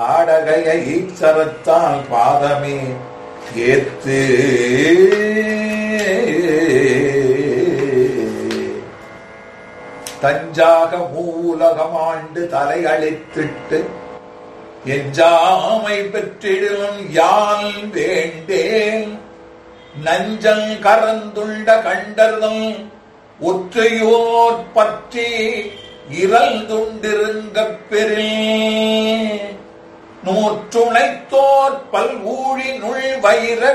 ஆடகைய ஈச்சரத்தால் பாதமே ஏத்து தஞ்சாக மூலகமாண்டு தலையளித்திட்டு எஞ்சாமை பெற்றிடும் யால் வேண்டேன் நஞ்சல் கரந்துண்ட கண்டர்தம் ஒற்றையோர் பற்றி இறந்துண்டிருங்கப் பெறில் நூற்றுணைத்தோர் பல்வூழி நுள் வைர